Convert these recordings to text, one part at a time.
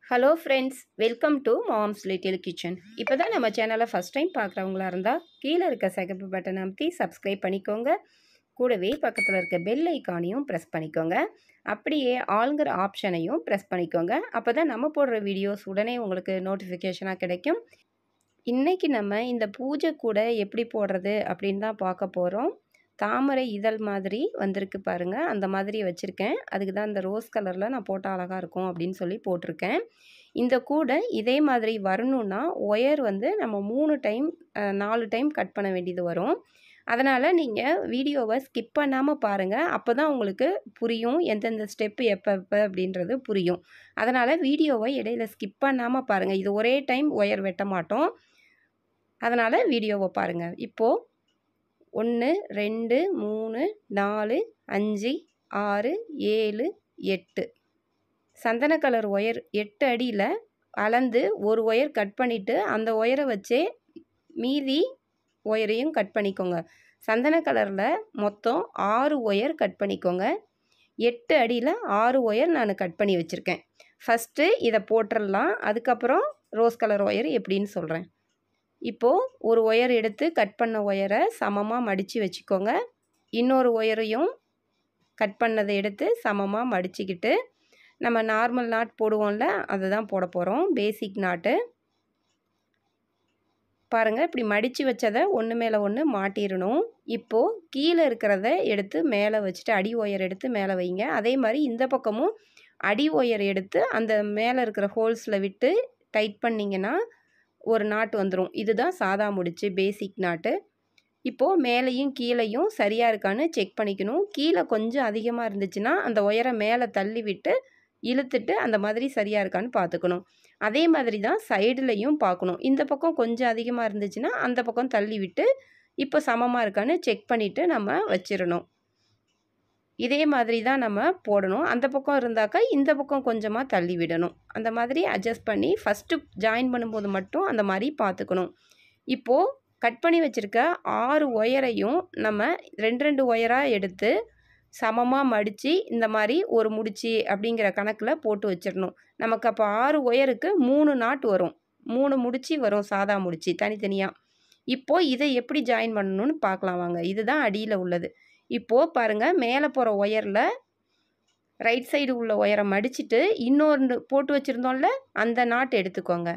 hello friends welcome to mom's little kitchen இப்போ தான் நம்ம சேனலை ஃபஸ்ட் டைம் பார்க்குறவங்களா இருந்தால் கீழே இருக்க சிகப்பு பட்டன் அமைத்தி சப்ஸ்கிரைப் பண்ணிக்கோங்க கூடவே பக்கத்தில் இருக்க பெல் ஐக்கானையும் ப்ரெஸ் பண்ணிக்கோங்க அப்படியே ஆளுங்கிற ஆப்ஷனையும் ப்ரெஸ் பண்ணிக்கோங்க அப்போ தான் நம்ம போடுற வீடியோஸ் உடனே உங்களுக்கு நோட்டிஃபிகேஷனாக கிடைக்கும் இன்றைக்கி நம்ம இந்த பூஜை கூட எப்படி போடுறது அப்படின்னு தான் பார்க்க போகிறோம் தாமரை இதழ் மாதிரி வந்திருக்கு பாருங்கள் அந்த மாதிரி வச்சுருக்கேன் அதுக்கு தான் இந்த ரோஸ் கலரில் நான் போட்டால் அழகாக இருக்கும் அப்படின்னு சொல்லி போட்டிருக்கேன் இந்த கூடை இதே மாதிரி வரணுன்னா ஒயர் வந்து நம்ம மூணு டைம் நாலு டைம் கட் பண்ண வேண்டியது வரும் அதனால் நீங்கள் வீடியோவை ஸ்கிப் பண்ணாமல் பாருங்கள் அப்போ தான் உங்களுக்கு புரியும் எந்தெந்த ஸ்டெப்பு எப்போ எப்போ அப்படின்றது புரியும் அதனால் வீடியோவை இடையில ஸ்கிப் பண்ணாமல் பாருங்கள் இது ஒரே டைம் ஒயர் வெட்ட மாட்டோம் அதனால் வீடியோவை பாருங்கள் இப்போது ஒன்று ரெண்டு மூணு நாலு அஞ்சு ஆறு ஏழு எட்டு சந்தன கலர் ஒயர் எட்டு அடியில் அளந்து ஒரு ஒயர் கட் பண்ணிவிட்டு அந்த ஒயரை வச்சே மீதி ஒயரையும் கட் பண்ணிக்கோங்க சந்தன கலரில் மொத்தம் ஆறு ஒயர் கட் பண்ணிக்கோங்க எட்டு அடியில் ஆறு ஒயர் நான் கட் பண்ணி வச்சுருக்கேன் ஃபஸ்ட்டு இதை போட்டுடலாம் அதுக்கப்புறம் ரோஸ் கலர் ஒயர் எப்படின்னு சொல்கிறேன் இப்போது ஒரு ஒயர் எடுத்து கட் பண்ண ஒயரை சமமாக மடித்து வச்சுக்கோங்க இன்னொரு ஒயரையும் கட் பண்ணதை எடுத்து சமமாக மடிச்சுக்கிட்டு நம்ம நார்மல் நாட் போடுவோம்ல அதை தான் போட போகிறோம் பேசிக் நாட்டு பாருங்கள் இப்படி மடித்து வச்சதை ஒன்று மேலே ஒன்று மாட்டிடணும் இப்போது கீழே இருக்கிறத எடுத்து மேலே வச்சுட்டு அடி ஒயர் எடுத்து மேலே வைங்க அதே மாதிரி இந்த பக்கமும் அடி ஒயர் எடுத்து அந்த மேலே இருக்கிற ஹோல்ஸில் விட்டு டைட் பண்ணிங்கன்னா ஒரு நாட்டு வந்துடும் இதுதான் சாதா முடிச்சு பேசிக் நாட்டு இப்போது மேலேயும் கீழேயும் சரியாக இருக்கான்னு செக் பண்ணிக்கணும் கீழே கொஞ்சம் அதிகமாக இருந்துச்சுன்னா அந்த ஒயரை மேலே தள்ளி விட்டு இழுத்துட்டு அந்த மாதிரி சரியாக இருக்கான்னு பார்த்துக்கணும் அதே மாதிரி தான் சைடுலையும் பார்க்கணும் இந்த பக்கம் கொஞ்சம் அதிகமாக இருந்துச்சுன்னா அந்த பக்கம் தள்ளி விட்டு இப்போ சமமாக இருக்கான்னு செக் பண்ணிவிட்டு நம்ம வச்சிடணும் இதே மாதிரி தான் நம்ம போடணும் அந்த பக்கம் இருந்தாக்கா இந்த பக்கம் கொஞ்சமாக தள்ளி விடணும் அந்த மாதிரி அட்ஜஸ்ட் பண்ணி ஃபஸ்ட்டு ஜாயின் பண்ணும்போது மட்டும் அந்த மாதிரி பார்த்துக்கணும் இப்போது கட் பண்ணி வச்சுருக்க ஆறு ஒயரையும் நம்ம ரெண்டு ரெண்டு ஒயராக எடுத்து சமமாக மடித்து இந்த மாதிரி ஒரு முடிச்சு அப்படிங்கிற கணக்கில் போட்டு வச்சிடணும் நமக்கு அப்போ ஆறு ஒயருக்கு மூணு நாட்டு வரும் மூணு முடிச்சு வரும் சாதா முடிச்சு தனித்தனியாக இப்போது இதை எப்படி ஜாயின் பண்ணணும்னு பார்க்கலாம் வாங்க இதுதான் அடியில் உள்ளது இப்போது பாருங்கள் மேலே போகிற ஒயரில் ரைட் சைடு உள்ள ஒயரை மடிச்சுட்டு இன்னொன்று போட்டு வச்சுருந்தோம்ல அந்த நாட்டு எடுத்துக்கோங்க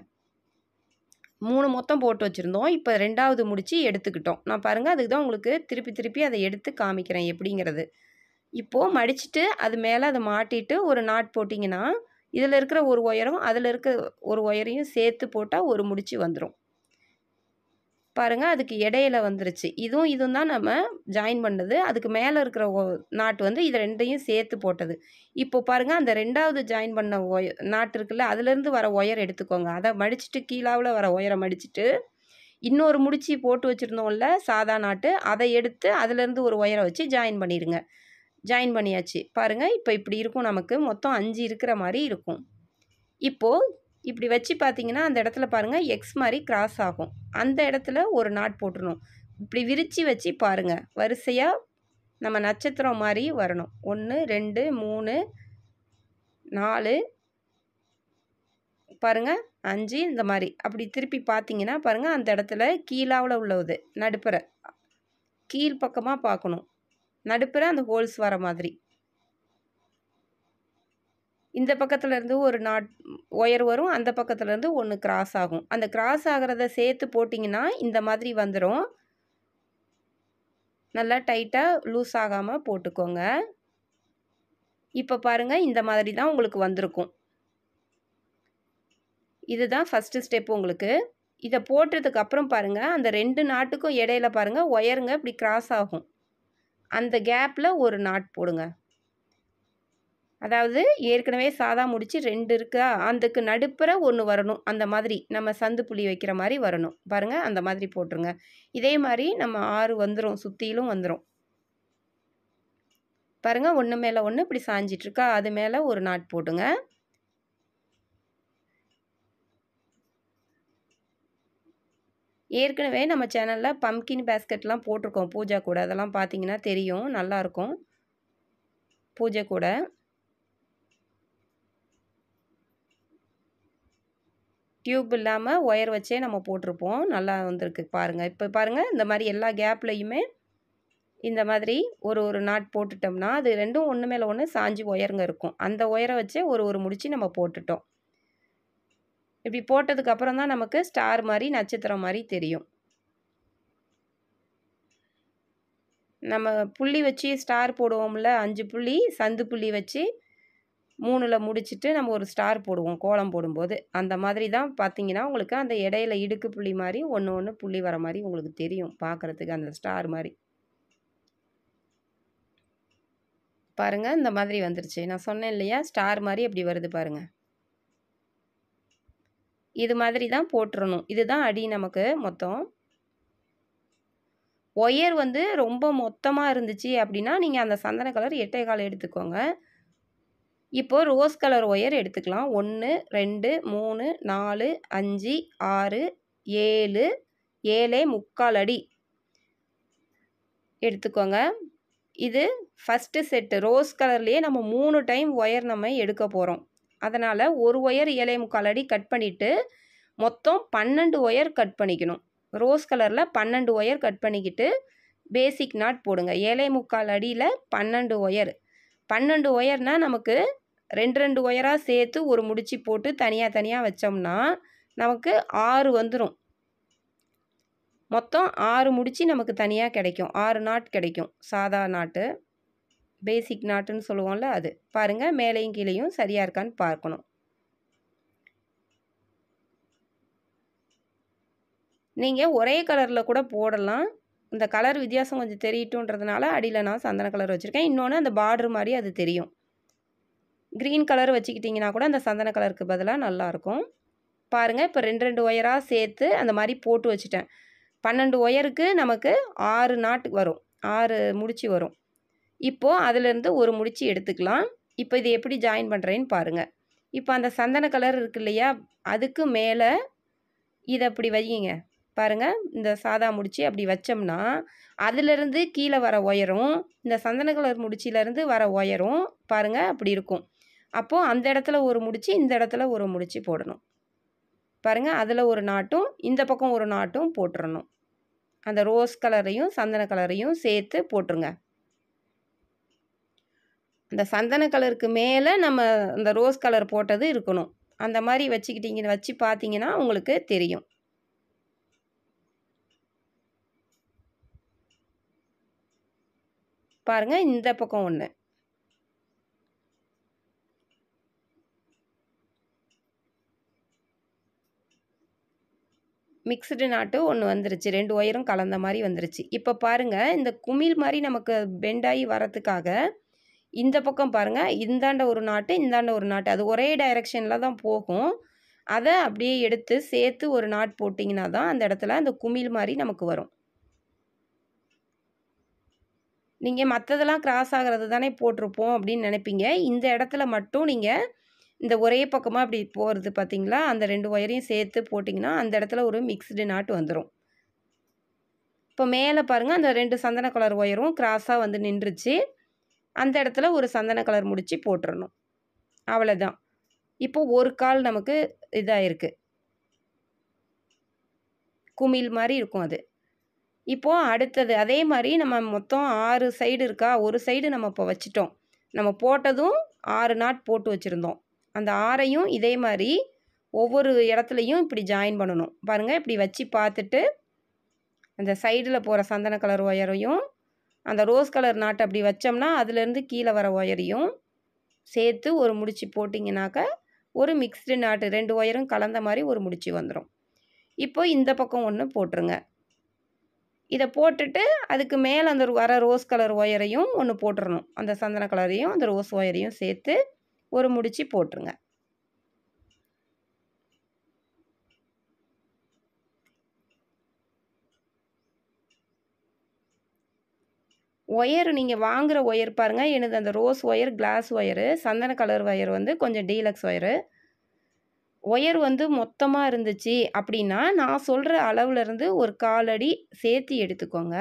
மூணு மொத்தம் போட்டு வச்சுருந்தோம் இப்போ ரெண்டாவது முடிச்சு எடுத்துக்கிட்டோம் நான் பாருங்கள் அதுக்கு தான் உங்களுக்கு திருப்பி திருப்பி அதை எடுத்து காமிக்கிறேன் எப்படிங்கிறது இப்போது மடிச்சுட்டு அது மேலே அதை மாட்டிட்டு ஒரு நாட் போட்டிங்கன்னா இதில் இருக்கிற ஒரு ஒயரும் அதில் இருக்க ஒரு ஒயரையும் சேர்த்து போட்டால் ஒரு முடிச்சு வந்துடும் பாருங்கள் அதுக்கு இடையில வந்துருச்சு இதுவும் இதுவும் தான் நம்ம ஜாயின் பண்ணது அதுக்கு மேலே இருக்கிற நாட்டு வந்து இதை ரெண்டையும் சேர்த்து போட்டது இப்போ பாருங்கள் அந்த ரெண்டாவது ஜாயின் பண்ண ஒய நாட்டு இருக்குல்ல அதுலேருந்து வர ஒயர் எடுத்துக்கோங்க அதை மடிச்சுட்டு கீழாவில் வர ஒயரை மடிச்சுட்டு இன்னொரு முடிச்சு போட்டு வச்சுருந்தோம்ல சாதா நாட்டு அதை எடுத்து அதுலேருந்து ஒரு ஒயரை வச்சு ஜாயின் பண்ணிடுங்க ஜாயின் பண்ணியாச்சு பாருங்கள் இப்போ இப்படி இருக்கும் நமக்கு மொத்தம் அஞ்சு இருக்கிற மாதிரி இருக்கும் இப்போது இப்படி வச்சு பார்த்தீங்கன்னா அந்த இடத்துல பாருங்கள் எக்ஸ் மாதிரி கிராஸ் ஆகும் அந்த இடத்துல ஒரு நாட் போட்டுருணும் இப்படி விரித்து வச்சு பாருங்கள் வரிசையாக நம்ம நட்சத்திரம் மாதிரி வரணும் ஒன்று ரெண்டு மூணு நாலு பாருங்கள் அஞ்சு இந்த மாதிரி அப்படி திருப்பி பார்த்தீங்கன்னா பாருங்கள் அந்த இடத்துல கீழாவில் உள்ளது நடுப்புற கீழ் பக்கமாக பார்க்கணும் நடுப்புற அந்த ஹோல்ஸ் வர மாதிரி இந்த பக்கத்துலேருந்து ஒரு நாட் ஒயர் வரும் அந்த பக்கத்துலேருந்து ஒன்று கிராஸ் ஆகும் அந்த கிராஸ் ஆகிறத சேர்த்து போட்டிங்கன்னா இந்த மாதிரி வந்துடும் நல்லா டைட்டாக லூஸ் ஆகாமல் போட்டுக்கோங்க இப்போ பாருங்கள் இந்த மாதிரி தான் உங்களுக்கு வந்திருக்கும் இதுதான் ஃபஸ்ட்டு ஸ்டெப் உங்களுக்கு இதை போட்டதுக்கு அப்புறம் பாருங்கள் அந்த ரெண்டு நாட்டுக்கும் இடையில பாருங்கள் ஒயருங்க இப்படி கிராஸ் ஆகும் அந்த கேப்பில் ஒரு நாட் போடுங்க அதாவது ஏற்கனவே சாதா முடிச்சு ரெண்டு இருக்கா அதுக்கு நடுப்புற ஒன்று வரணும் அந்த மாதிரி நம்ம சந்து புள்ளி வைக்கிற மாதிரி வரணும் பாருங்கள் அந்த மாதிரி போட்டுருங்க இதே மாதிரி நம்ம ஆறு வந்துடும் சுற்றிலும் வந்துடும் பாருங்கள் ஒன்று மேலே ஒன்று இப்படி சாஞ்சிட்ருக்கா அது மேலே ஒரு நாட் போட்டுங்க ஏற்கனவே நம்ம சேனலில் பம்கின் பேஸ்கெட்லாம் போட்டிருக்கோம் பூஜா கூட அதெல்லாம் பார்த்தீங்கன்னா தெரியும் நல்லாயிருக்கும் பூஜை கூட டியூப் இல்லாமல் ஒயர் வச்சே நம்ம போட்டிருப்போம் நல்லா வந்திருக்கு பாருங்கள் இப்போ பாருங்கள் இந்த மாதிரி எல்லா கேப்லேயுமே இந்த மாதிரி ஒரு ஒரு நாட் போட்டுட்டோம்னா அது ரெண்டும் ஒன்று மேலே ஒன்று சாஞ்சி ஒயருங்க இருக்கும் அந்த ஒயரை வச்சே ஒரு ஒரு முடிச்சு நம்ம போட்டுட்டோம் இப்படி போட்டதுக்கு அப்புறம் தான் நமக்கு ஸ்டார் மாதிரி நட்சத்திரம் மாதிரி தெரியும் நம்ம புள்ளி வச்சு ஸ்டார் போடுவோம்ல அஞ்சு புள்ளி சந்து புள்ளி வச்சு மூணில் முடிச்சுட்டு நம்ம ஒரு ஸ்டார் போடுவோம் கோலம் போடும்போது அந்த மாதிரி தான் பார்த்தீங்கன்னா உங்களுக்கு அந்த இடையில இடுக்கு புள்ளி மாதிரி ஒன்று ஒன்று புள்ளி வர மாதிரி உங்களுக்கு தெரியும் பார்க்குறதுக்கு அந்த ஸ்டார் மாதிரி பாருங்கள் இந்த மாதிரி வந்துருச்சு நான் சொன்னேன் இல்லையா ஸ்டார் மாதிரி அப்படி வருது பாருங்கள் இது மாதிரி தான் போட்டுறணும் இதுதான் அடி நமக்கு மொத்தம் ஒயர் வந்து ரொம்ப மொத்தமாக இருந்துச்சு அப்படின்னா நீங்கள் அந்த சந்தன கலர் எட்டை கால் எடுத்துக்கோங்க இப்போது ரோஸ் கலர் ஒயர் எடுத்துக்கலாம் ஒன்று ரெண்டு மூணு நாலு அஞ்சு ஆறு ஏழு ஏழே முக்கால் அடி எடுத்துக்கோங்க இது ஃபஸ்ட்டு செட்டு ரோஸ் கலர்லேயே நம்ம மூணு டைம் ஒயர் நம்ம எடுக்க போகிறோம் அதனால் ஒரு ஒயர் ஏழே முக்கால் அடி கட் பண்ணிவிட்டு மொத்தம் பன்னெண்டு ஒயர் கட் பண்ணிக்கணும் ரோஸ் கலரில் பன்னெண்டு ஒயர் கட் பண்ணிக்கிட்டு பேசிக் நாட் போடுங்க ஏழே முக்கால் அடியில் பன்னெண்டு ஒயர் பன்னெண்டு ஒயர்னால் நமக்கு ரெண்டு ரெண்டு ஒயராக சேர்த்து ஒரு முடிச்சு போட்டு தனியாக தனியாக வச்சோம்னா நமக்கு ஆறு வந்துடும் மொத்தம் ஆறு முடிச்சு நமக்கு தனியாக கிடைக்கும் ஆறு நாட் கிடைக்கும் சாதா நாட்டு பேசிக் நாட்டுன்னு சொல்லுவோம்ல அது பாருங்கள் மேலேயும் கீழேயும் சரியாக இருக்கான்னு பார்க்கணும் நீங்கள் ஒரே கலரில் கூட போடலாம் இந்த கலர் வித்தியாசம் கொஞ்சம் தெரியட்டுன்றதுனால அடியில் நான் சந்தன கலர் வச்சுருக்கேன் இன்னொன்று அந்த பார்டர் மாதிரி அது தெரியும் க்ரீன் கலர் வச்சுக்கிட்டிங்கன்னா கூட அந்த சந்தன கலருக்கு பதிலாக நல்லாயிருக்கும் பாருங்கள் இப்போ ரெண்டு ரெண்டு ஒயராக சேர்த்து அந்த மாதிரி போட்டு வச்சுட்டேன் பன்னெண்டு ஒயருக்கு நமக்கு ஆறு நாட்டு வரும் ஆறு முடிச்சு வரும் இப்போது அதிலேருந்து ஒரு முடிச்சு எடுத்துக்கலாம் இப்போ இது எப்படி ஜாயின் பண்ணுறேன்னு பாருங்கள் இப்போ அந்த சந்தன கலர் இருக்கு இல்லையா அதுக்கு மேலே இதை அப்படி வையுங்க பாருங்கள் இந்த சாதா முடிச்சு அப்படி வச்சோம்னா அதிலிருந்து கீழே வர ஒயரும் இந்த சந்தன கலர் முடிச்சிலேருந்து வர ஒயரும் பாருங்கள் அப்படி இருக்கும் அப்போது அந்த இடத்துல ஒரு முடிச்சு இந்த இடத்துல ஒரு முடிச்சு போடணும் பாருங்கள் அதில் ஒரு நாட்டும் இந்த பக்கம் ஒரு நாட்டும் போட்டுறணும் அந்த ரோஸ் கலரையும் சந்தன கலரையும் சேர்த்து போட்டுருங்க அந்த சந்தன கலருக்கு மேலே நம்ம இந்த ரோஸ் கலர் போட்டது இருக்கணும் அந்த மாதிரி வச்சுக்கிட்டிங்க வச்சு பார்த்தீங்கன்னா உங்களுக்கு தெரியும் பாருங்கள் இந்த பக்கம் ஒன்று மிக்ஸ்டு நாட்டு ஒன்று வந்துருச்சு ரெண்டு ஒயரும் கலந்த மாதிரி வந்துருச்சு இப்போ பாருங்கள் இந்த குமிழ் மாதிரி நமக்கு பெண்டாகி வரத்துக்காக இந்த பக்கம் பாருங்கள் இந்தாண்ட ஒரு நாட்டு இந்தாண்ட ஒரு நாட்டு அது ஒரே டைரெக்ஷனில் தான் போகும் அதை அப்படியே எடுத்து சேர்த்து ஒரு நாட் போட்டிங்கன்னா தான் அந்த இடத்துல அந்த குமிழ் மாதிரி நமக்கு வரும் நீங்கள் மற்றதெல்லாம் கிராஸ் ஆகிறது தானே போட்டிருப்போம் அப்படின்னு நினைப்பீங்க இந்த இடத்துல மட்டும் நீங்கள் இந்த ஒரே பக்கமாக அப்படி போகிறது பார்த்தீங்களா அந்த ரெண்டு ஒயரையும் சேர்த்து போட்டிங்கன்னா அந்த இடத்துல ஒரு மிக்ஸ்டு நாட்டு வந்துடும் இப்போ மேலே பாருங்கள் அந்த ரெண்டு சந்தன கலர் ஒயரும் கிராஸாக வந்து நின்றுச்சு அந்த இடத்துல ஒரு சந்தன கலர் முடிச்சு போட்டுறணும் அவ்வளோதான் இப்போ ஒரு கால் நமக்கு இதாகிருக்கு குமிழ் மாதிரி இருக்கும் அது இப்போது அடுத்தது அதே மாதிரி நம்ம மொத்தம் ஆறு சைடு இருக்கா ஒரு சைடு நம்ம இப்போ வச்சிட்டோம் நம்ம போட்டதும் ஆறு நாட் போட்டு வச்சுருந்தோம் அந்த ஆறையும் இதே மாதிரி ஒவ்வொரு இடத்துலையும் இப்படி ஜாயின் பண்ணணும் பாருங்கள் இப்படி வச்சு பார்த்துட்டு அந்த சைடில் போகிற சந்தன கலர் ஒயரையும் அந்த ரோஸ் கலர் நாட்டை அப்படி வச்சோம்னா அதுலேருந்து கீழே வர ஒயரையும் சேர்த்து ஒரு முடிச்சு போட்டிங்கனாக்கா ஒரு மிக்ஸ்டு நாட்டு ரெண்டு ஒயரும் கலந்த மாதிரி ஒரு முடிச்சு வந்துடும் இப்போ இந்த பக்கம் ஒன்று போட்டுருங்க இதை போட்டுட்டு அதுக்கு மேலே அந்த வர ரோஸ் கலர் ஒயரையும் ஒன்று போட்டுறணும் அந்த சந்தன கலரையும் அந்த ரோஸ் ஒயரையும் சேர்த்து ஒரு முடிச்சு போட்டுருங்க ஒயர் நீங்கள் வாங்குகிற ஒயர் பாருங்கள் எனது அந்த ரோஸ் ஒயர் கிளாஸ் ஒயரு சந்தன கலர் ஒயர் வந்து கொஞ்சம் டீலக்ஸ் ஒயரு ஒயர் வந்து மொத்தமாக இருந்துச்சு அப்படின்னா நான் சொல்கிற அளவுலேருந்து ஒரு காலடி சேர்த்து எடுத்துக்கோங்க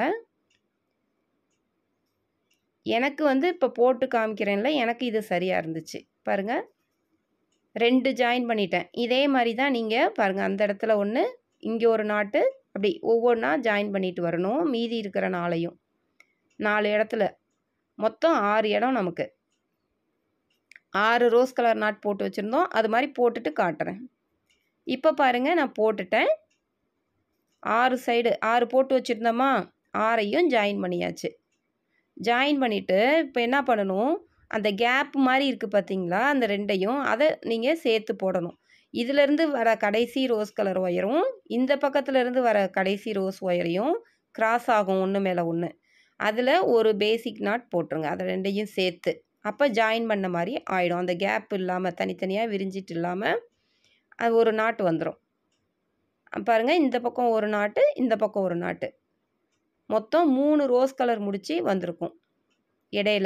எனக்கு வந்து இப்போ போட்டு காமிக்கிறேன்ல எனக்கு இது சரியாக இருந்துச்சு பாருங்கள் ரெண்டு ஜாயின் பண்ணிட்டேன் இதே மாதிரி தான் நீங்கள் பாருங்கள் அந்த இடத்துல ஒன்று இங்கே ஒரு நாட்டு அப்படி ஒவ்வொன்றா ஜாயின் பண்ணிட்டு வரணும் மீதி இருக்கிற நாளையும் நாலு இடத்துல மொத்தம் ஆறு இடம் நமக்கு ஆறு ரோஸ் கலர் நாட் போட்டு வச்சுருந்தோம் அது மாதிரி போட்டுட்டு காட்டுறேன் இப்போ பாருங்கள் நான் போட்டுட்டேன் ஆறு சைடு ஆறு போட்டு வச்சுருந்தோமா ஆறையும் ஜாயின் பண்ணியாச்சு ஜாயின் பண்ணிவிட்டு இப்போ என்ன பண்ணணும் அந்த கேப் மாதிரி இருக்குது பார்த்தீங்களா அந்த ரெண்டையும் அதை நீங்கள் சேர்த்து போடணும் இதிலேருந்து வர கடைசி ரோஸ் கலர் ஒயரும் இந்த பக்கத்துலேருந்து வர கடைசி ரோஸ் ஒயரையும் கிராஸ் ஆகும் ஒன்று மேலே ஒன்று அதில் ஒரு பேசிக் நாட் போட்டுருங்க அதை ரெண்டையும் சேர்த்து அப்போ ஜாயின் பண்ண மாதிரி ஆயிடும் அந்த கேப் இல்லாமல் தனித்தனியாக விரிஞ்சிட்டு இல்லாமல் அது ஒரு நாட்டு வந்துடும் பாருங்கள் இந்த பக்கம் ஒரு நாட்டு இந்த பக்கம் ஒரு நாட்டு மொத்தம் மூணு ரோஸ் கலர் முடிச்சு வந்திருக்கும் இடையில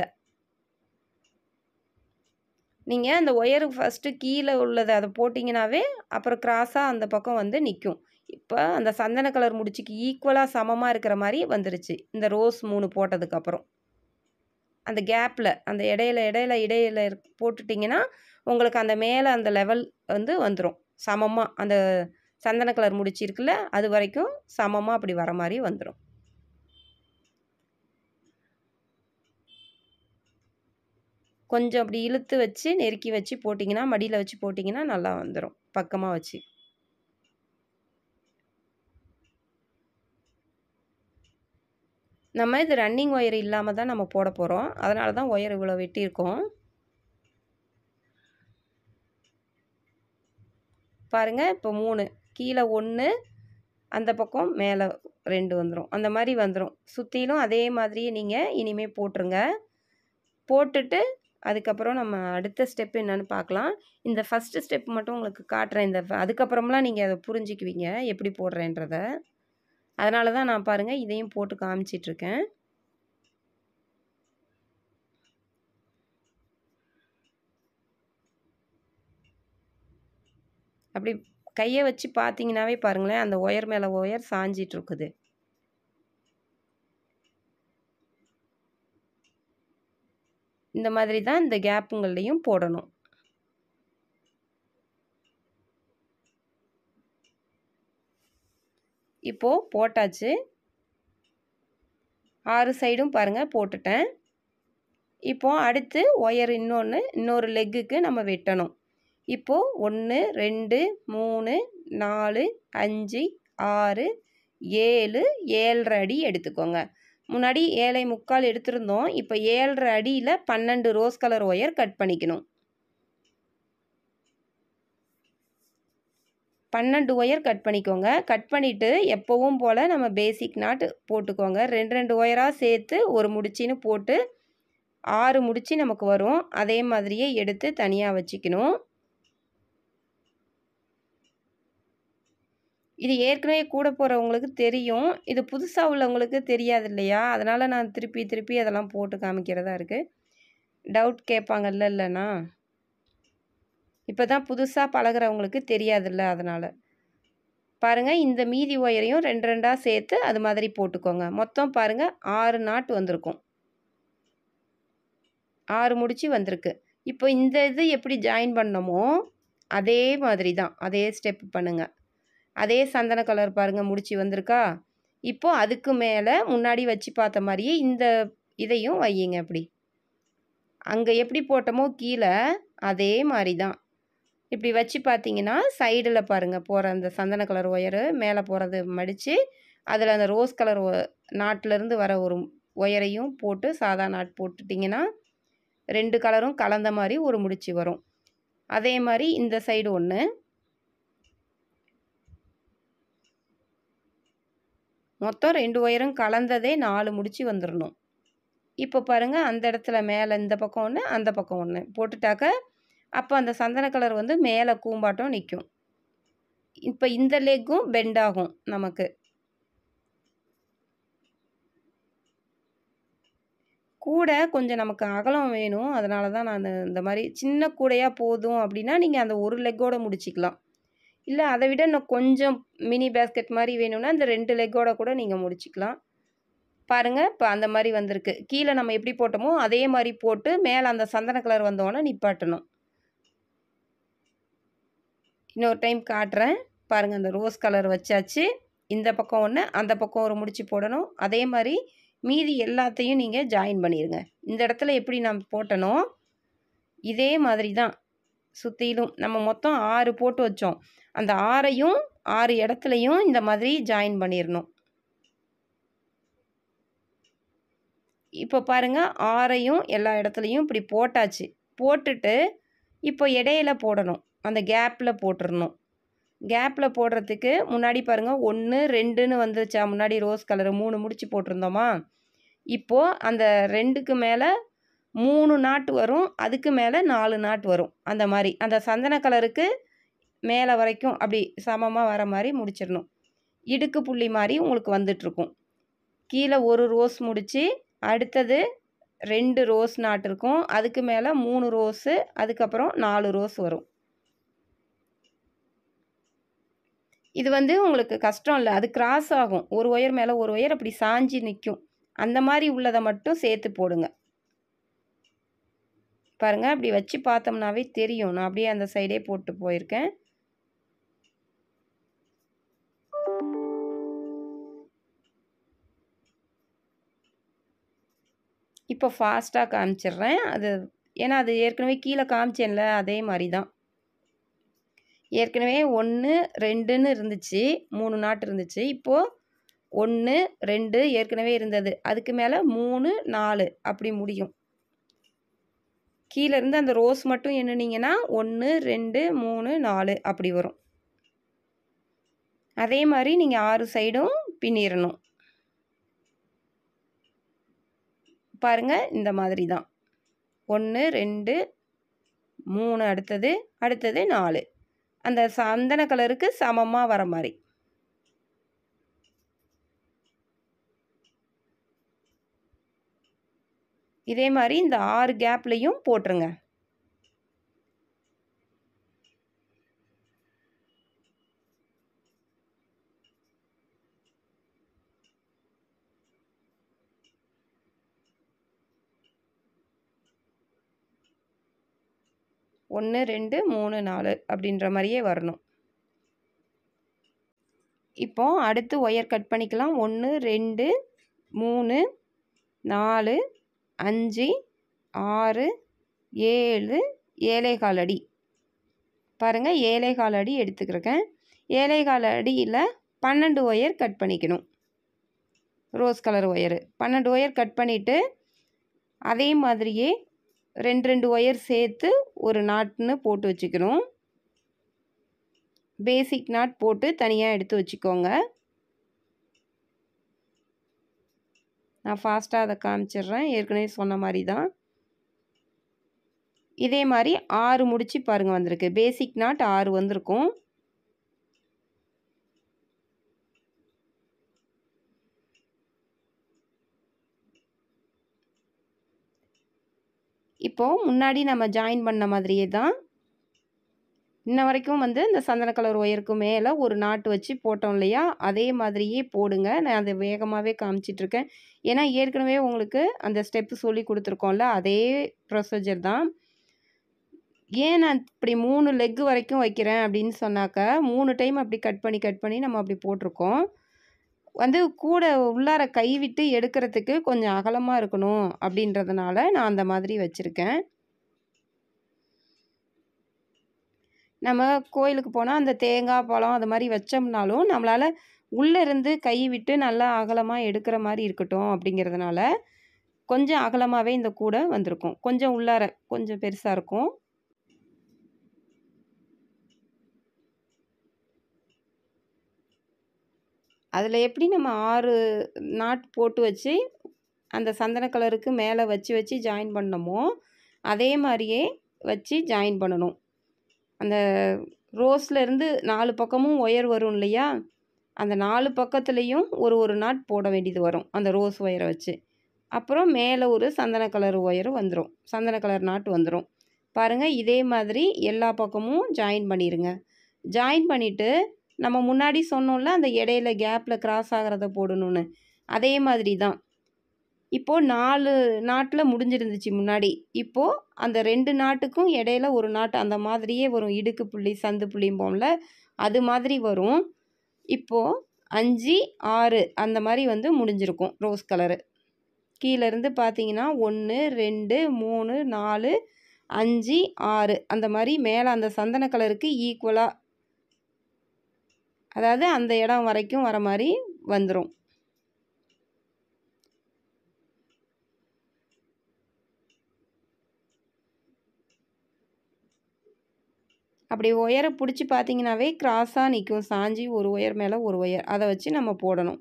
நீங்கள் அந்த ஒயரு ஃபஸ்ட்டு கீழே உள்ளதை அதை போட்டிங்கனாவே அப்புறம் கிராஸாக அந்த பக்கம் வந்து நிற்கும் இப்போ அந்த சந்தன கலர் முடிச்சுக்கு ஈக்குவலாக சமமாக இருக்கிற மாதிரி வந்துருச்சு இந்த ரோஸ் மூணு போட்டதுக்கப்புறம் அந்த கேப்பில் அந்த இடையில இடையில இடையில இருக்- போட்டுட்டிங்கன்னா உங்களுக்கு அந்த மேலே அந்த லெவல் வந்து வந்துடும் சமமாக அந்த சந்தன கலர் முடிச்சு இருக்குல்ல அது வரைக்கும் சமமாக அப்படி வர மாதிரி வந்துடும் கொஞ்சம் அப்படி இழுத்து வச்சு நெருக்கி வச்சு போட்டிங்கன்னா மடியில் வச்சு போட்டிங்கன்னா நல்லா வந்துடும் பக்கமாக வச்சு நம்ம இது ரன்னிங் ஒயர் இல்லாமல் தான் நம்ம போட போகிறோம் அதனால தான் ஒயர் இவ்வளோ வெட்டியிருக்கோம் பாருங்கள் இப்போ மூணு கீழே ஒன்று அந்த பக்கம் மேலே ரெண்டு வந்துடும் அந்த மாதிரி வந்துடும் சுற்றிலும் அதே மாதிரியே நீங்கள் இனிமேல் போட்டுருங்க போட்டுட்டு அதுக்கப்புறம் நம்ம அடுத்த ஸ்டெப் என்னன்னு பார்க்கலாம் இந்த ஃபஸ்ட்டு ஸ்டெப் மட்டும் உங்களுக்கு காட்டுறேன் இந்த ஃப- அதுக்கப்புறம்லாம் நீங்கள் அதை புரிஞ்சுக்குவீங்க எப்படி போடுறேன்றத அதனால தான் நான் பாருங்கள் இதையும் போட்டு காமிச்சிட்ருக்கேன் அப்படி கையை வச்சு பார்த்தீங்கன்னாவே பாருங்களேன் அந்த ஒயர் மேலே ஒயர் சாஞ்சிட்டு இருக்குது இந்த மாதிரி தான் இந்த கேப்புங்கள்லையும் போடணும் இப்போது போட்டாச்சு ஆறு சைடும் பாருங்கள் போட்டுட்டேன் இப்போ அடுத்து ஒயர் இன்னொன்று இன்னொரு லெக்குக்கு நம்ம வெட்டணும் இப்போது ஒன்று ரெண்டு மூணு நாலு அஞ்சு ஆறு ஏழு ஏழரை அடி எடுத்துக்கோங்க முன்னாடி ஏழை முக்கால் எடுத்திருந்தோம் இப்போ ஏழரை அடியில் பன்னெண்டு ரோஸ் கலர் ஒயர் கட் பண்ணிக்கணும் பன்னெண்டு ஒயர் கட் பண்ணிக்கோங்க கட் பண்ணிவிட்டு எப்போவும் போல் நம்ம பேசிக் நாட் போட்டுக்கோங்க ரெண்டு ரெண்டு ஒயராக சேர்த்து ஒரு முடிச்சின்னு போட்டு ஆறு முடிச்சு நமக்கு வரும் அதே மாதிரியே எடுத்து தனியாக வச்சுக்கணும் இது ஏற்கனவே கூட போகிறவங்களுக்கு தெரியும் இது புதுசாக உள்ளவங்களுக்கு தெரியாது இல்லையா அதனால் நான் திருப்பி திருப்பி அதெல்லாம் போட்டு காமிக்கிறதா இருக்குது டவுட் கேட்பாங்கல்ல இல்லைண்ணா இப்போ தான் புதுசாக பழகுறவங்களுக்கு தெரியாதுல்ல அதனால் பாருங்கள் இந்த மீதி ஒயரையும் ரெண்டு ரெண்டாக சேர்த்து அது மாதிரி போட்டுக்கோங்க மொத்தம் பாருங்கள் ஆறு நாட் வந்திருக்கும் ஆறு முடிச்சு வந்திருக்கு இப்போ இந்த இது எப்படி ஜாயின் பண்ணமோ அதே மாதிரி தான் அதே ஸ்டெப் பண்ணுங்கள் அதே சந்தன கலர் பாருங்கள் முடிச்சு வந்திருக்கா இப்போ அதுக்கு மேலே முன்னாடி வச்சு பார்த்த மாதிரியே இந்த இதையும் வையுங்க அப்படி அங்கே எப்படி போட்டோமோ கீழே அதே மாதிரி தான் இப்படி வச்சு பார்த்தீங்கன்னா சைடில் பாருங்கள் போகிற அந்த சந்தன கலர் ஒயரு மேலே போகிறது மடித்து அதில் அந்த ரோஸ் கலர் நாட்டிலேருந்து வர ஒரு ஒயரையும் போட்டு சாதா நாட் போட்டுட்டிங்கன்னா ரெண்டு கலரும் கலந்த மாதிரி ஒரு முடிச்சு வரும் அதே மாதிரி இந்த சைடு ஒன்று மொத்தம் ரெண்டு ஒயரும் கலந்ததே நாலு முடிச்சு வந்துடணும் இப்போ பாருங்கள் அந்த இடத்துல மேலே இந்த பக்கம் ஒன்று அந்த பக்கம் ஒன்று போட்டுட்டாக்க அப்போ அந்த சந்தன கலர் வந்து மேலே கூம்பாட்டம் நிற்கும் இப்போ இந்த லெக்கும் பெண்ட் ஆகும் நமக்கு கூடை கொஞ்சம் நமக்கு அகலம் வேணும் அதனால தான் நான் இந்த மாதிரி சின்ன கூடையாக போதும் அப்படின்னா நீங்கள் அந்த ஒரு லெக்கோட முடிச்சிக்கலாம் இல்லை அதை விட இன்னும் கொஞ்சம் மினி பேஸ்கெட் மாதிரி வேணும்னா இந்த ரெண்டு லெக்கோட கூட நீங்கள் முடிச்சிக்கலாம் பாருங்கள் இப்போ அந்த மாதிரி வந்திருக்கு கீழே நம்ம எப்படி போட்டோமோ அதே மாதிரி போட்டு மேலே அந்த சந்தன கலர் வந்தோடனே நிப்பாட்டணும் இன்னொரு டைம் காட்டுறேன் பாருங்கள் அந்த ரோஸ் கலர் வச்சாச்சு இந்த பக்கம் ஒன்று அந்த பக்கம் ஒரு முடிச்சு போடணும் அதே மாதிரி மீதி எல்லாத்தையும் நீங்கள் ஜாயின் பண்ணிடுங்க இந்த இடத்துல எப்படி நான் போட்டனோ இதே மாதிரி தான் சுற்றிலும் நம்ம மொத்தம் ஆறு போட்டு வச்சோம் அந்த ஆறையும் ஆறு இடத்துலையும் இந்த மாதிரி ஜாயின் பண்ணிடணும் இப்போ பாருங்கள் ஆறையும் எல்லா இடத்துலையும் இப்படி போட்டாச்சு போட்டுட்டு இப்போ இடையில போடணும் அந்த கேப்பில் போட்டுடணும் கேப்பில் போடுறதுக்கு முன்னாடி பாருங்கள் ஒன்று ரெண்டுன்னு வந்துச்சா முன்னாடி ரோஸ் கலரு மூணு முடிச்சு போட்டிருந்தோமா இப்போது அந்த ரெண்டுக்கு மேலே மூணு நாட்டு வரும் அதுக்கு மேலே நாலு நாட்டு வரும் அந்த மாதிரி அந்த சந்தன கலருக்கு மேலே வரைக்கும் அப்படி சமமாக வர மாதிரி முடிச்சிடணும் இடுக்கு புள்ளி மாதிரி உங்களுக்கு வந்துட்டுருக்கும் கீழே ஒரு ரோஸ் முடித்து அடுத்தது ரெண்டு ரோஸ் நாட்டு இருக்கும் அதுக்கு மேலே மூணு ரோஸு அதுக்கப்புறம் நாலு ரோஸ் வரும் இது வந்து உங்களுக்கு கஷ்டம் இல்லை அது கிராஸ் ஆகும் ஒரு ஒயர் மேலே ஒரு ஒயர் அப்படி சாஞ்சி நிற்கும் அந்த மாதிரி உள்ளதை மட்டும் சேர்த்து போடுங்க பாருங்கள் அப்படி வச்சு பார்த்தோம்னாவே தெரியும் நான் அப்படியே அந்த சைடே போட்டு போயிருக்கேன் இப்போ ஃபாஸ்ட்டாக காமிச்சிடுறேன் அது ஏன்னா அது ஏற்கனவே கீழே காமிச்சேன்ல அதே மாதிரி தான் ஏற்கனவே ஒன்று ரெண்டுன்னு இருந்துச்சு மூணு நாட்டு இருந்துச்சு இப்போது ஒன்று ரெண்டு ஏற்கனவே இருந்தது அதுக்கு மேலே மூணு நாலு அப்படி முடியும் கீழே இருந்து அந்த ரோஸ் மட்டும் எண்ணுனீங்கன்னா ஒன்று ரெண்டு மூணு நாலு அப்படி வரும் அதே மாதிரி நீங்கள் ஆறு சைடும் பின்னிடணும் பாருங்கள் இந்த மாதிரி தான் ஒன்று ரெண்டு மூணு அடுத்தது அடுத்தது நாலு அந்த சந்தன கலருக்கு சமமாக வர மாதிரி இதே மாதிரி இந்த ஆறு கேப்லேயும் போட்டுருங்க ஒன்று ரெண்டு மூணு நாலு அப்படின்ற மாதிரியே வரணும் இப்போ அடுத்து ஒயர் கட் பண்ணிக்கலாம் ஒன்று ரெண்டு மூணு நாலு அஞ்சு ஆறு ஏழு ஏழேகால் அடி பாருங்கள் ஏழேகால் அடி எடுத்துக்கிறேன் ஏழேகால் அடியில் பன்னெண்டு ஒயர் கட் பண்ணிக்கணும் ரோஸ் கலர் ஒயரு பன்னெண்டு ஒயர் கட் பண்ணிவிட்டு அதே மாதிரியே ரெண்டு ரெண்டு ஒயர் சேர்த்து ஒரு நாட்னு போட்டு வச்சுக்கணும் பேசிக் நாட் போட்டு தனியாக எடுத்து வச்சுக்கோங்க நான் ஃபாஸ்ட்டாக அதை காமிச்சிடுறேன் ஏற்கனவே சொன்ன மாதிரி தான் இதே மாதிரி ஆறு முடிச்சு பாருங்கள் வந்திருக்கு பேசிக் நாட் ஆறு வந்திருக்கும் இப்போது முன்னாடி நம்ம ஜாயின் பண்ண மாதிரியே தான் இன்ன வரைக்கும் வந்து இந்த சந்தன கலர் ஒயருக்கு மேலே ஒரு நாட்டு வச்சு போட்டோம் இல்லையா அதே மாதிரியே போடுங்க நான் அதை வேகமாகவே காமிச்சிட்ருக்கேன் ஏன்னா ஏற்கனவே உங்களுக்கு அந்த ஸ்டெப்பு சொல்லி கொடுத்துருக்கோம்ல அதே ப்ரொசீஜர் தான் ஏன் நான் இப்படி மூணு லெக்கு வரைக்கும் வைக்கிறேன் அப்படின்னு சொன்னாக்க மூணு டைம் அப்படி கட் பண்ணி கட் பண்ணி நம்ம அப்படி போட்டிருக்கோம் வந்து கூட உள்ளார கை விட்டு எடுக்கிறதுக்கு கொஞ்சம் அகலமாக இருக்கணும் அப்படின்றதுனால நான் அந்த மாதிரி வச்சுருக்கேன் நம்ம கோயிலுக்கு போனால் அந்த தேங்காய் பழம் அது மாதிரி வச்சோம்னாலும் நம்மளால் உள்ளே இருந்து கை விட்டு நல்லா அகலமாக எடுக்கிற மாதிரி இருக்கட்டும் அப்படிங்கிறதுனால கொஞ்சம் அகலமாகவே இந்த கூடை வந்திருக்கும் கொஞ்சம் உள்ளார கொஞ்சம் பெருசாக இருக்கும் அதில் எப்படி நம்ம ஆறு நாட் போட்டு வச்சு அந்த சந்தன கலருக்கு மேலே வச்சு வச்சு ஜாயின் பண்ணமோ அதே மாதிரியே வச்சு ஜாயின் பண்ணணும் அந்த ரோஸ்லேருந்து நாலு பக்கமும் ஒயர் வரும் இல்லையா அந்த நாலு பக்கத்துலேயும் ஒரு ஒரு நாட் போட வேண்டியது வரும் அந்த ரோஸ் ஒயரை வச்சு அப்புறம் மேலே ஒரு சந்தன கலர் ஒயர் வந்துடும் சந்தன கலர் நாட்டு வந்துடும் பாருங்கள் இதே மாதிரி எல்லா பக்கமும் ஜாயின் பண்ணிடுங்க ஜாயின் பண்ணிவிட்டு நம்ம முன்னாடி சொன்னோம்ல அந்த இடையில கேப்பில் கிராஸ் ஆகிறத போடணும்னு அதே மாதிரி தான் இப்போது நாலு நாட்டில் முடிஞ்சிருந்துச்சு முன்னாடி இப்போது அந்த ரெண்டு நாட்டுக்கும் இடையில ஒரு நாட்டு அந்த மாதிரியே வரும் இடுக்கு புள்ளி சந்து புள்ளிம்போம்ல அது மாதிரி வரும் இப்போது அஞ்சு ஆறு அந்த மாதிரி வந்து முடிஞ்சிருக்கும் ரோஸ் கலரு கீழேருந்து பார்த்தீங்கன்னா ஒன்று ரெண்டு மூணு நாலு அஞ்சு ஆறு அந்த மாதிரி மேலே அந்த சந்தன கலருக்கு ஈக்குவலாக அதாவது அந்த இடம் வரைக்கும் வர மாதிரி வந்துடும் அப்படி ஒயரை பிடிச்சி பார்த்தீங்கன்னாவே கிராஸாக நிற்கும் சாஞ்சி ஒரு ஒயர் மேலே ஒரு ஒயர் அதை வச்சு நம்ம போடணும்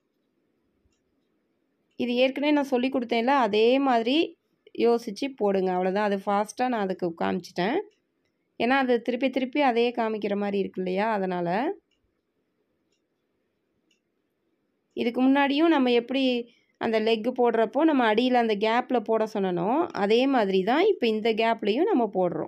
இது ஏற்கனவே நான் சொல்லி கொடுத்தேன்ல அதே மாதிரி யோசித்து போடுங்க அவ்வளோதான் அது ஃபாஸ்ட்டாக நான் அதுக்கு காமிச்சிட்டேன் ஏன்னா அது திருப்பி திருப்பி அதே காமிக்கிற மாதிரி இருக்கு இல்லையா அதனால் இதுக்கு முன்னாடியும் நம்ம எப்படி அந்த லெக்கு போடுறப்போ நம்ம அடியில் அந்த கேப்பில் போட சொன்னனோ அதே மாதிரி தான் இப்போ இந்த கேப்லேயும் நம்ம போடுறோம்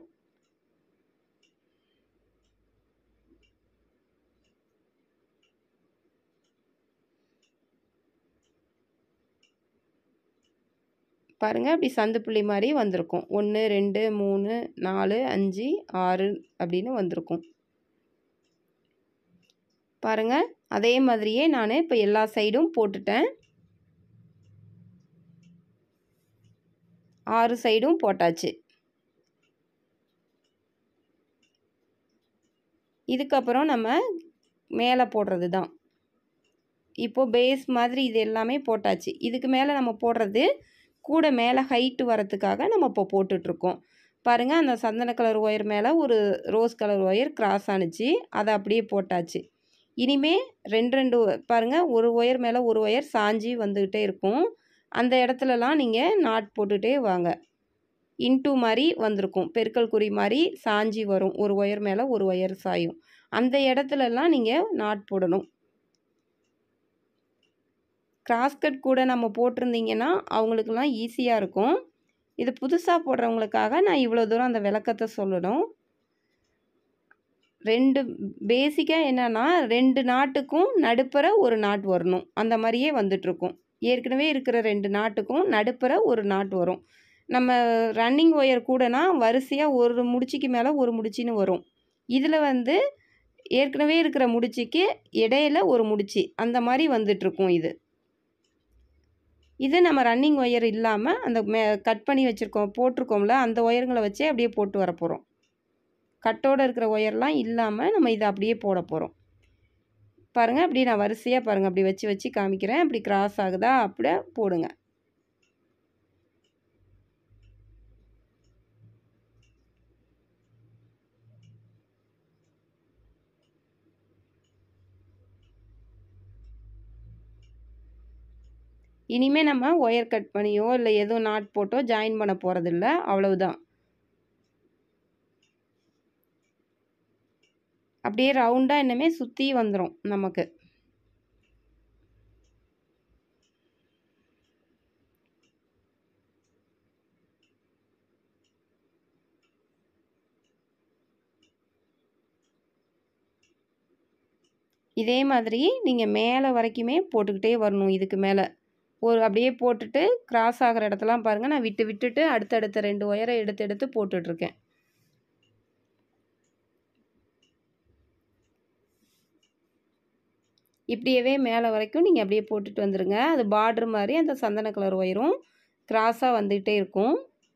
பாருங்கள் அப்படி சந்து புள்ளி மாதிரி வந்திருக்கும் ஒன்று ரெண்டு மூணு நாலு அஞ்சு ஆறு அப்படின்னு வந்திருக்கும் பாருங்கள் அதே மாதிரியே நான் இப்போ எல்லா சைடும் போட்டுட்டேன் ஆறு சைடும் போட்டாச்சு இதுக்கப்புறம் நம்ம மேலே போடுறது தான் இப்போது பேஸ் மாதிரி இது எல்லாமே போட்டாச்சு இதுக்கு மேலே நம்ம போடுறது கூட மேலே ஹைட்டு வரத்துக்காக நம்ம இப்போ போட்டுட்ருக்கோம் பாருங்கள் அந்த சந்தன கலர் ஒயர் மேலே ஒரு ரோஸ் கலர் ஒயர் கிராஸ் ஆணுச்சு அதை அப்படியே போட்டாச்சு இனிமே ரெண்டு ரெண்டு பாருங்கள் ஒரு ஒயர் மேலே ஒரு ஒயர் சாஞ்சி வந்துக்கிட்டே இருக்கும் அந்த இடத்துலலாம் நீங்கள் நாட் போட்டுகிட்டே வாங்க இன்டூ மாதிரி வந்திருக்கும் பெருக்கல் குறி மாதிரி சாஞ்சி வரும் ஒரு ஒயர் மேலே ஒரு ஒயர் சாயும் அந்த இடத்துலலாம் நீங்கள் நாட் போடணும் கிராஸ்கட் கூட நம்ம போட்டிருந்தீங்கன்னா அவங்களுக்கெல்லாம் ஈஸியாக இருக்கும் இது புதுசாக போடுறவங்களுக்காக நான் இவ்வளோ தூரம் அந்த விளக்கத்தை சொல்லணும் ரெண்டு பேசிக்காக என்னென்னா ரெண்டு நாட்டுக்கும் நடுப்புற ஒரு நாட் வரணும் அந்த மாதிரியே வந்துட்ருக்கும் ஏற்கனவே இருக்கிற ரெண்டு நாட்டுக்கும் நடுப்புற ஒரு நாட் வரும் நம்ம ரன்னிங் ஒயர் கூடனா வரிசையாக ஒரு முடிச்சிக்கு மேலே ஒரு முடிச்சின்னு வரும் இதில் வந்து ஏற்கனவே இருக்கிற முடிச்சிக்கு இடையில ஒரு முடிச்சு அந்த மாதிரி வந்துட்ருக்கும் இது இது நம்ம ரன்னிங் ஒயர் இல்லாமல் அந்த மே கட் பண்ணி வச்சுருக்கோம் போட்டிருக்கோம்ல அந்த ஒயருங்களை வச்சே அப்படியே போட்டு வர போகிறோம் கட்டோடு இருக்கிற ஒயர்லாம் இல்லாமல் நம்ம இதை அப்படியே போட போகிறோம் பாருங்கள் அப்படி நான் வரிசையாக பாருங்கள் அப்படி வச்சு வச்சு காமிக்கிறேன் அப்படி கிராஸ் ஆகுதா அப்படியே போடுங்க இனிமேல் நம்ம ஒயர் கட் பண்ணியோ இல்லை எதுவும் நாட் போட்டோ ஜாயின் பண்ண போகிறதில்ல அவ்வளவுதான் அப்படியே ரவுண்டாக இன்னமே சுற்றி வந்துடும் நமக்கு இதே மாதிரி நீங்கள் மேலே வரைக்குமே போட்டுக்கிட்டே வரணும் இதுக்கு மேலே ஒரு அப்படியே போட்டுட்டு கிராஸ் ஆகிற இடத்தெல்லாம் பாருங்கள் நான் விட்டு விட்டுட்டு அடுத்தடுத்த ரெண்டு ஒயரை எடுத்து எடுத்து போட்டுட்ருக்கேன் இப்படியவே மேலே வரைக்கும் நீங்கள் அப்படியே போட்டுட்டு வந்துடுங்க அது பார்ட்ரு மாதிரி அந்த சந்தன கலர் ஒயரும் கிராஸாக வந்துகிட்டே இருக்கும்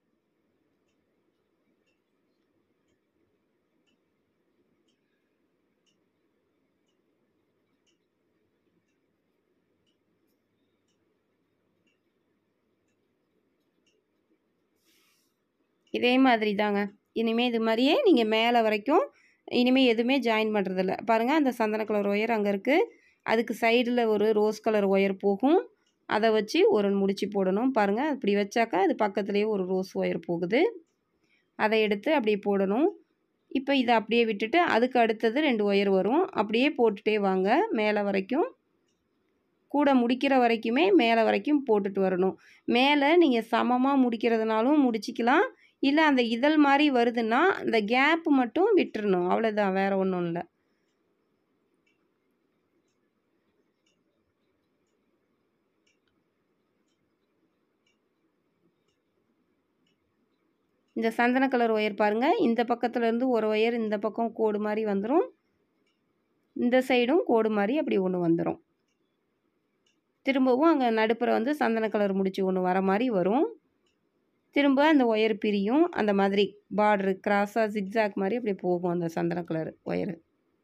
இதே மாதிரி தாங்க இனிமேல் இது மாதிரியே நீங்கள் மேலே வரைக்கும் இனிமேல் எதுவுமே ஜாயின் பண்ணுறதில்ல பாருங்கள் அந்த சந்தன கலர் ஒயர் அங்கே இருக்குது அதுக்கு சைடில் ஒரு ரோஸ் கலர் ஒயர் போகும் அதை வச்சு ஒரு முடிச்சு போடணும் பாருங்கள் அப்படி வச்சாக்கா அது பக்கத்துலேயே ஒரு ரோஸ் ஒயர் போகுது அதை எடுத்து அப்படியே போடணும் இப்போ இதை அப்படியே விட்டுட்டு அதுக்கு அடுத்தது ரெண்டு ஒயர் வரும் அப்படியே போட்டுகிட்டே வாங்க மேலே வரைக்கும் கூட முடிக்கிற வரைக்குமே மேலே வரைக்கும் போட்டுட்டு வரணும் மேலே நீங்கள் சமமாக முடிக்கிறதுனாலும் முடிச்சிக்கலாம் இல்லை அந்த இதழ் மாதிரி வருதுன்னா அந்த கேப் மட்டும் விட்டுறணும் அவ்வளோதான் வேறு ஒன்றும் இல்லை இந்த சந்தன கலர் ஒயர் பாருங்கள் இந்த பக்கத்துலேருந்து ஒரு ஒயர் இந்த பக்கம் கோடு மாதிரி வந்துடும் இந்த சைடும் கோடு மாதிரி அப்படி ஒன்று வந்துடும் திரும்பவும் அங்கே நடுப்புற வந்து சந்தன கலர் முடிச்சு ஒன்று வர மாதிரி வரும் திரும்ப அந்த ஒயர் பிரியும் அந்த மாதிரி பார்ட்ரு கிராஸாக ஜிக்ஸாக் மாதிரி அப்படி போகும் அந்த சந்தன கலர் ஒயரு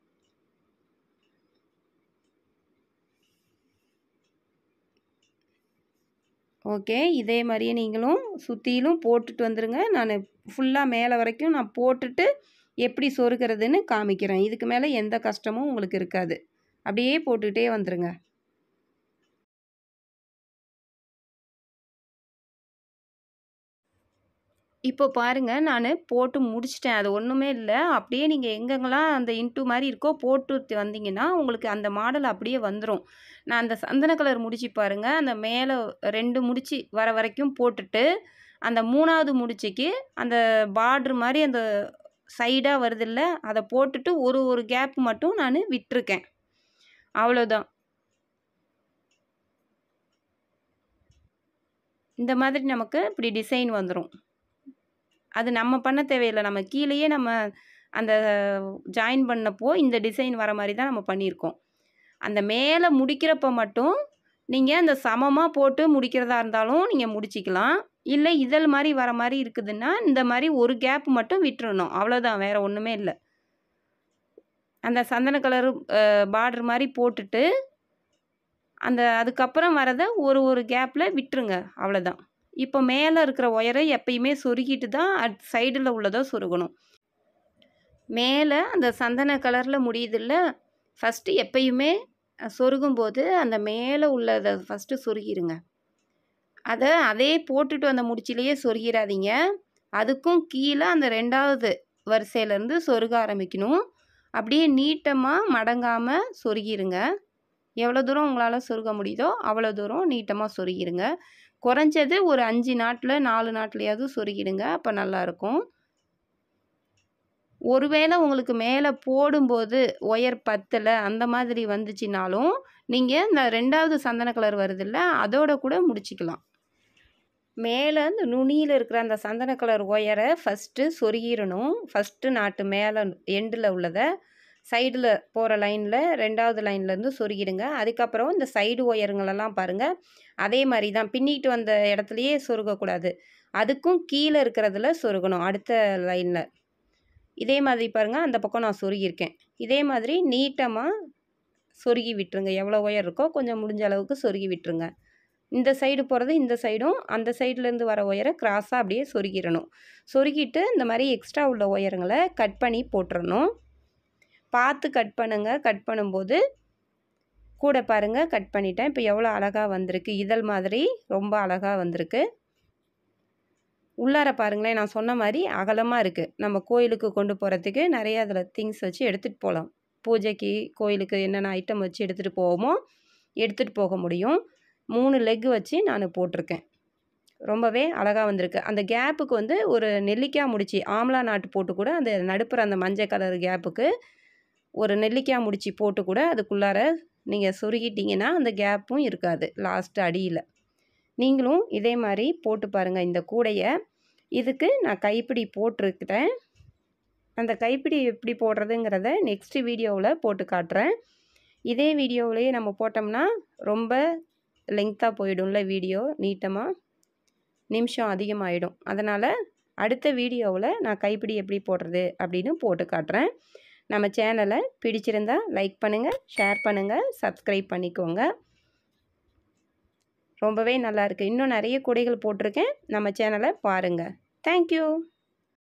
ஓகே இதே மாதிரியே நீங்களும் சுற்றிலும் போட்டுட்டு வந்துடுங்க நான் ஃபுல்லாக மேலே வரைக்கும் நான் போட்டுட்டு எப்படி சொருகிறதுன்னு காமிக்கிறேன் இதுக்கு மேலே எந்த கஷ்டமும் உங்களுக்கு இருக்காது அப்படியே போட்டுக்கிட்டே வந்துடுங்க இப்போ பாருங்கள் நான் போட்டு முடிச்சிட்டேன் அது ஒன்றுமே இல்லை அப்படியே நீங்கள் எங்கெங்கெல்லாம் அந்த இன்ட்டு மாதிரி இருக்கோ போட்டு வந்தீங்கன்னா உங்களுக்கு அந்த மாடல் அப்படியே வந்துடும் நான் அந்த சந்தன கலர் முடிச்சு பாருங்கள் அந்த மேலே ரெண்டு முடிச்சு வர வரைக்கும் போட்டுட்டு அந்த மூணாவது முடிச்சுக்கு அந்த பார்ட்ரு மாதிரி அந்த சைடாக வருதில்ல அதை போட்டுட்டு ஒரு ஒரு கேப் மட்டும் நான் விட்டிருக்கேன் அவ்வளோதான் இந்த மாதிரி நமக்கு இப்படி டிசைன் வந்துடும் அது நம்ம பண்ண தேவையில்லை நம்ம கீழேயே நம்ம அந்த ஜாயின் பண்ணப்போ இந்த டிசைன் வர மாதிரி தான் நம்ம பண்ணியிருக்கோம் அந்த மேலே முடிக்கிறப்ப மட்டும் நீங்கள் அந்த சமமாக போட்டு முடிக்கிறதா இருந்தாலும் நீங்கள் முடிச்சிக்கலாம் இல்லை இதழ் மாதிரி வர மாதிரி இருக்குதுன்னா இந்த மாதிரி ஒரு கேப் மட்டும் விட்டுறணும் அவ்வளோதான் வேறு ஒன்றுமே இல்லை அந்த சந்தன கலர் பார்டர் மாதிரி போட்டுட்டு அந்த அதுக்கப்புறம் வரதை ஒரு ஒரு கேப்பில் விட்டுருங்க அவ்வளோதான் இப்போ மேலே இருக்கிற ஒயரை எப்பயுமே சொருகிட்டு தான் அட் சைடில் உள்ளதை சொருகணும் மேலே அந்த சந்தன கலரில் முடியுதில்ல ஃபஸ்ட்டு எப்பயுமே சொருகும்போது அந்த மேலே உள்ளதை ஃபஸ்ட்டு சொருகிருங்க அதை அதே போட்டுட்டு வந்த முடிச்சிலேயே சொருகிடாதீங்க அதுக்கும் கீழே அந்த ரெண்டாவது வரிசையிலேருந்து சொருக ஆரம்பிக்கணும் அப்படியே நீட்டமாக மடங்காமல் சொருகிருங்க எவ்வளோ தூரம் உங்களால் சொருக முடியுதோ அவ்வளோ தூரம் நீட்டமாக சொருகிருங்க குறைஞ்சது ஒரு அஞ்சு நாட்டில் நாலு நாட்லையாவது சொருகிடுங்க அப்போ நல்லாயிருக்கும் ஒருவேளை உங்களுக்கு மேலே போடும்போது ஒயர் பத்தலை அந்த மாதிரி வந்துச்சுனாலும் நீங்கள் இந்த ரெண்டாவது சந்தன கலர் வருதில்ல அதோட கூட முடிச்சிக்கலாம் மேலே இந்த நுனியில் இருக்கிற அந்த சந்தன கலர் ஒயரை ஃபஸ்ட்டு சொருகிடணும் ஃபஸ்ட்டு நாட்டு மேலே எண்டில் உள்ளதை சைடில் போகிற லைனில் ரெண்டாவது லைன்லேருந்து சொருகிடுங்க அதுக்கப்புறம் இந்த சைடு ஒயருங்களெல்லாம் பாருங்கள் அதே மாதிரி தான் பின்னிட்டு வந்த இடத்துலையே சொருகக்கூடாது அதுக்கும் கீழே இருக்கிறதுல சொருகணும் அடுத்த லைனில் இதே மாதிரி பாருங்கள் அந்த பக்கம் நான் சொருகியிருக்கேன் இதே மாதிரி நீட்டமாக சொருகி விட்டுருங்க எவ்வளோ ஒயர் இருக்கோ கொஞ்சம் முடிஞ்ச அளவுக்கு சொருகி விட்டுருங்க இந்த சைடு போகிறது இந்த சைடும் அந்த சைட்லேருந்து வர ஒயரை கிராஸாக அப்படியே சொருகிடணும் சொருகிட்டு இந்த மாதிரி எக்ஸ்ட்ரா உள்ள ஒயருங்களை கட் பண்ணி போட்டுறணும் பார்த்து கட் பண்ணுங்கள் கட் பண்ணும்போது கூட பாருங்கள் கட் பண்ணிட்டேன் இப்போ எவ்வளோ அழகாக வந்திருக்கு இதழ் மாதிரி ரொம்ப அழகாக வந்திருக்கு உள்ளார பாருங்களேன் நான் சொன்ன மாதிரி அகலமாக இருக்குது நம்ம கோயிலுக்கு கொண்டு போகிறதுக்கு நிறைய அதில் திங்ஸ் வச்சு எடுத்துகிட்டு போகலாம் பூஜைக்கு கோயிலுக்கு என்னென்ன ஐட்டம் வச்சு எடுத்துகிட்டு போவோமோ எடுத்துகிட்டு போக முடியும் மூணு லெக் வச்சு நான் போட்டிருக்கேன் ரொம்பவே அழகாக வந்திருக்கு அந்த கேப்புக்கு வந்து ஒரு நெல்லிக்காய் முடிச்சு ஆம்லா நாட்டு போட்டு கூட அந்த நடுப்புற அந்த மஞ்சள் கலர் கேப்புக்கு ஒரு நெல்லிக்காய் முடிச்சு போட்டு கூட அதுக்குள்ளார நீங்கள் சொருகிட்டிங்கன்னா அந்த கேப்பும் இருக்காது லாஸ்ட்டு அடியில் நீங்களும் இதே மாதிரி போட்டு பாருங்கள் இந்த கூடையை இதுக்கு நான் கைப்பிடி போட்டிருக்கிறேன் அந்த கைப்பிடி எப்படி போடுறதுங்கிறத நெக்ஸ்ட்டு வீடியோவில் போட்டு காட்டுறேன் இதே வீடியோவிலேயே நம்ம போட்டோம்னா ரொம்ப லெங்க்த்தாக போயிடும்ல வீடியோ நீட்டமாக நிமிஷம் அதிகமாகிடும் அதனால் அடுத்த வீடியோவில் நான் கைப்பிடி எப்படி போடுறது அப்படின்னு போட்டு காட்டுறேன் நம்ம சேனலை பிடிச்சிருந்தா லைக் பண்ணுங்கள் ஷேர் பண்ணுங்கள் சப்ஸ்கிரைப் பண்ணிக்கோங்க ரொம்பவே நல்லாயிருக்கு இன்னும் நிறைய கூடைகள் போட்டிருக்கேன் நம்ம சேனலை பாருங்கள் தேங்க்யூ